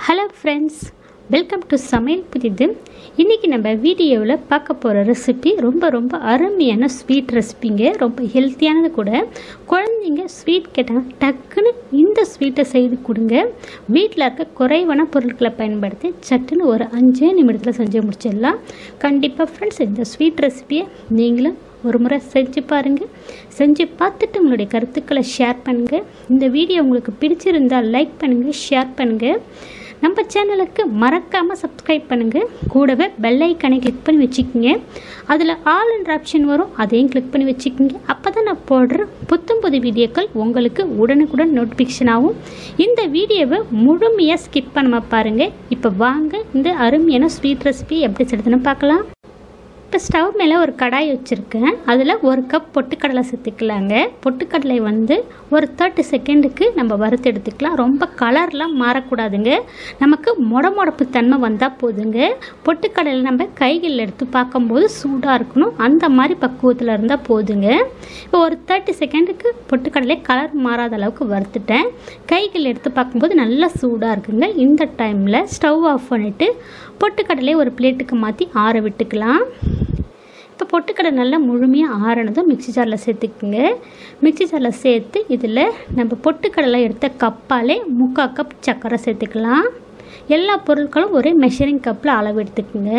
hello friends welcome to சமையல் புதிது இன்றைக்கி நம்ம வீடியோவில் பார்க்க போகிற ரெசிபி ரொம்ப ரொம்ப அருமையான ஸ்வீட் ரெசிபிங்க ரொம்ப ஹெல்த்தியானது கூட குழந்தைங்க ஸ்வீட் கேட்டாங்க டக்குன்னு இந்த ஸ்வீட்டை செய்து கொடுங்க வீட்டில் இருக்க குறைவான பொருட்களை பயன்படுத்தி சட்டுன்னு ஒரு அஞ்சே நிமிடத்தில் செஞ்சு முடிச்சிடலாம் கண்டிப்பாக ஃப்ரெண்ட்ஸ் இந்த ஸ்வீட் ரெசிபியை நீங்களும் ஒரு முறை செஞ்சு பாருங்கள் செஞ்சு பார்த்துட்டு உங்களுடைய கருத்துக்களை ஷேர் பண்ணுங்கள் இந்த வீடியோ உங்களுக்கு பிடிச்சிருந்தால் லைக் பண்ணுங்கள் ஷேர் பண்ணுங்கள் நம்ம சேனலுக்கு மறக்காமல் சப்ஸ்கிரைப் பண்ணுங்கள் கூடவே பெல் ஐக்கனை கிளிக் பண்ணி வச்சுக்கோங்க அதில் ஆல் என்ற ஆப்ஷன் வரும் அதையும் கிளிக் பண்ணி வச்சுக்கோங்க அப்போ தான் நான் போடுற புத்தம் புது வீடியோக்கள் உங்களுக்கு உடனுக்குடன் நோட்டிஃபிகேஷன் ஆகும் இந்த வீடியோவை முழுமையாக ஸ்கிப் பண்ணாமல் பாருங்கள் இப்போ வாங்க இந்த அருமையான ஸ்வீட் ரெசிபி எப்படி செய்யுதுன்னு பார்க்கலாம் இப்போ ஸ்டவ் மேலே ஒரு கடாய் வச்சுருக்கேன் அதில் ஒரு கப் பொட்டுக்கடலை சேர்த்துக்கலாங்க பொட்டுக்கடலை வந்து ஒரு தேர்ட்டி செகண்டுக்கு நம்ம வறுத்து எடுத்துக்கலாம் ரொம்ப கலர்லாம் மாறக்கூடாதுங்க நமக்கு மொட மொடப்பு தன்மை வந்தால் போதுங்க பொட்டுக்கடலை நம்ம கைகளில் எடுத்து பார்க்கும்போது சூடாக இருக்கணும் அந்த மாதிரி பக்குவத்தில் இருந்தால் போதுங்க இப்போ ஒரு தேர்ட்டி செகண்டுக்கு பொட்டுக்கடலை கலர் மாறாத அளவுக்கு வறுத்துட்டேன் கைகள் எடுத்து பார்க்கும்போது நல்லா சூடாக இருக்குங்க இந்த டைமில் ஸ்டவ் ஆஃப் பண்ணிவிட்டு பொட்டுக்கடலை ஒரு பிளேட்டுக்கு மாற்றி ஆற விட்டுக்கலாம் இப்போ பொட்டுக்கடலை நல்லா முழுமையாக ஆறினதும் மிக்சி ஜாரில் சேர்த்துக்குங்க மிக்சி ஜாரில் சேர்த்து இதில் நம்ம பொட்டுக்கடலை எடுத்த கப்பாலே முக்கால் கப் சர்க்கரை சேர்த்துக்கலாம் எல்லா பொருட்களும் ஒரே மெஷரிங் கப்பில் அளவு எடுத்துக்குங்க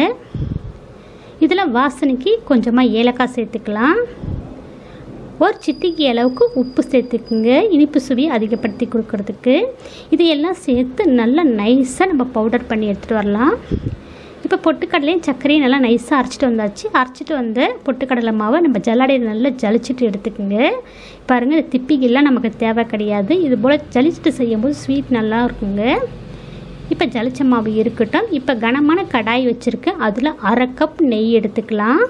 இதில் வாசனைக்கு கொஞ்சமாக ஏலக்காய் சேர்த்துக்கலாம் ஒரு சிட்டிக்கு அளவுக்கு உப்பு சேர்த்துக்குங்க இனிப்பு சுவையை அதிகப்படுத்தி கொடுக்கறதுக்கு இது எல்லாம் சேர்த்து நல்லா நைஸாக நம்ம பவுடர் பண்ணி எடுத்துகிட்டு வரலாம் இப்போ பொட்டுக்கடலையும் சர்க்கரையும் நல்லா நைஸாக அரைச்சிட்டு வந்தாச்சு அரைச்சிட்டு வந்த பொட்டுக்கடலை மாவை நம்ம ஜல்லாடையை நல்லா ஜலிச்சிட்டு எடுத்துக்கோங்க பாருங்கள் இந்த திப்பிகெல்லாம் நமக்கு தேவை கிடையாது இது போல் ஜலிச்சிட்டு செய்யும்போது ஸ்வீட் நல்லா இருக்குங்க இப்போ ஜலிச்ச மாவு இருக்கட்டும் இப்போ கனமான கடாய் வச்சுருக்கேன் அதில் அரை கப் நெய் எடுத்துக்கலாம்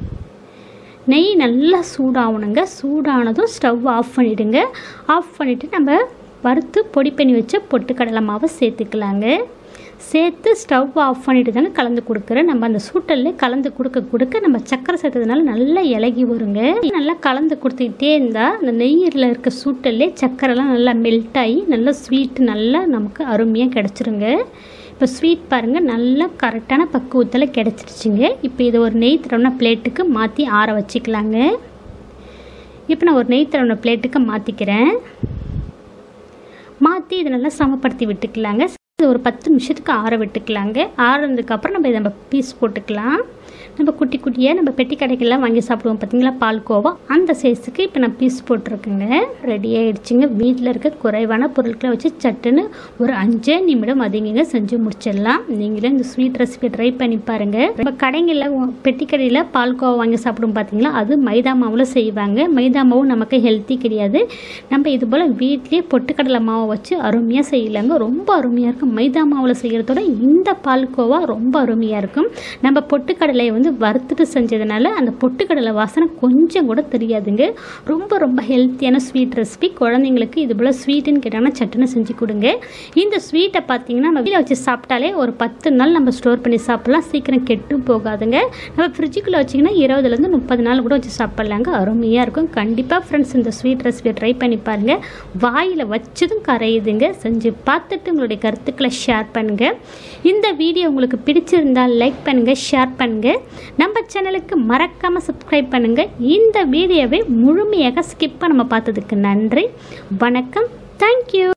நெய் நல்லா சூடாகணுங்க சூடானதும் ஸ்டவ் ஆஃப் பண்ணிவிடுங்க ஆஃப் பண்ணிவிட்டு நம்ம வறுத்து பொடி பண்ணி வச்ச பொட்டுக்கடலை மாவை சேர்த்துக்கலாங்க சேர்த்து ஸ்டவ் ஆஃப் பண்ணிட்டு தாங்க கலந்து கொடுக்குறேன் நம்ம அந்த சூட்டல்லே கலந்து கொடுக்க கொடுக்க நம்ம சக்கரை சேர்த்ததுனால நல்லா இலகி வருங்க நல்லா கலந்து கொடுத்துக்கிட்டே இருந்தால் அந்த நெய்யில் இருக்க சூட்டல்லே சக்கரைலாம் நல்லா மெல்ட் ஆகி நல்லா ஸ்வீட் நல்லா நமக்கு அருமையாக கிடச்சிருங்க இப்போ ஸ்வீட் பாருங்கள் நல்லா கரெக்டான பக்குவத்தில் கிடச்சிருச்சுங்க இப்போ இதை ஒரு நெய் தரவுன பிளேட்டுக்கு மாற்றி ஆற வச்சுக்கலாங்க இப்போ நான் ஒரு நெய் தரவுன பிளேட்டுக்கு மாற்றிக்கிறேன் மாற்றி இதை நல்லா சமப்படுத்தி விட்டுக்கலாங்க இது ஒரு பத்து நிமிஷத்துக்கு ஆற விட்டுக்கலாங்க ஆறுனதுக்கப்புறம் நம்ம இதை நம்ம பீஸ் போட்டுக்கலாம் நம்ம குட்டி குட்டியாக நம்ம பெட்டி கடைக்கெல்லாம் வாங்கி சாப்பிடுவோம் பார்த்தீங்களா பால்கோவா அந்த சைஸுக்கு இப்போ நான் பீஸ் போட்டிருக்கேங்க ரெடி ஆகிடுச்சிங்க வீட்டில் இருக்க குறைவான பொருட்களை வச்சு சட்டுன்னு ஒரு அஞ்சே நிமிடம் அதிகங்க செஞ்சு முடிச்சிடலாம் நீங்களே இந்த ஸ்வீட் ரெசிபி ட்ரை பண்ணி பாருங்கள் நம்ம கடைங்களில் பெட்டி கடையில் பால்கோவா வாங்கி சாப்பிடுவோம் பார்த்தீங்களா அது மைதா மாவில் செய்வாங்க மைதா மாவும் நமக்கு ஹெல்த்தி கிடையாது நம்ம இது போல் வீட்லேயே பொட்டுக்கடலை மாவை வச்சு அருமையாக செய்யலாங்க ரொம்ப அருமையாக இருக்கும் மைதா மாவில் செய்கிறதோட இந்த பால்கோவா ரொம்ப அருமையாக இருக்கும் நம்ம பொட்டுக்கடலையை வந்து வறுத்துட்டு செஞ்சதுனால அந்த பொட்டுக்கடலை வாசனை கொஞ்சம் கூட தெரியாதுங்க ரொம்ப ரொம்ப ஹெல்த்தியான ஸ்வீட் ரெசிபி குழந்தைங்களுக்கு இது போல் ஸ்வீட்டுன்னு கேட்டாங்கன்னா சட்டுன்னு செஞ்சு கொடுங்க இந்த ஸ்வீட்டை பார்த்தீங்கன்னா நம்ம வீட்டில் வச்சு சாப்பிட்டாலே ஒரு பத்து நாள் நம்ம ஸ்டோர் பண்ணி சாப்பிட்லாம் சீக்கிரம் கெட்டும் போகாதுங்க நம்ம ஃப்ரிட்ஜுக்குள்ளே வச்சிங்கன்னா இருபதுலேருந்து முப்பது நாள் கூட வச்சு சாப்பிட்லாங்க அருமையாக இருக்கும் கண்டிப்பாக ஃப்ரெண்ட்ஸ் இந்த ஸ்வீட் ரெசிபியை ட்ரை பண்ணி பாருங்கள் வாயில் வச்சதும் கரையுதுங்க செஞ்சு பார்த்துட்டு உங்களுடைய கருத்துக்களை ஷேர் பண்ணுங்கள் இந்த வீடியோ உங்களுக்கு பிடிச்சிருந்தால் லைக் பண்ணுங்கள் ஷேர் பண்ணுங்கள் நம்ம சேனலுக்கு மறக்காமல் சப்ஸ்கிரைப் பண்ணுங்கள் இந்த வீடியோவை முழுமையாக ஸ்கிப் பண்ணாமல் பார்த்ததுக்கு நன்றி வணக்கம் தேங்க்யூ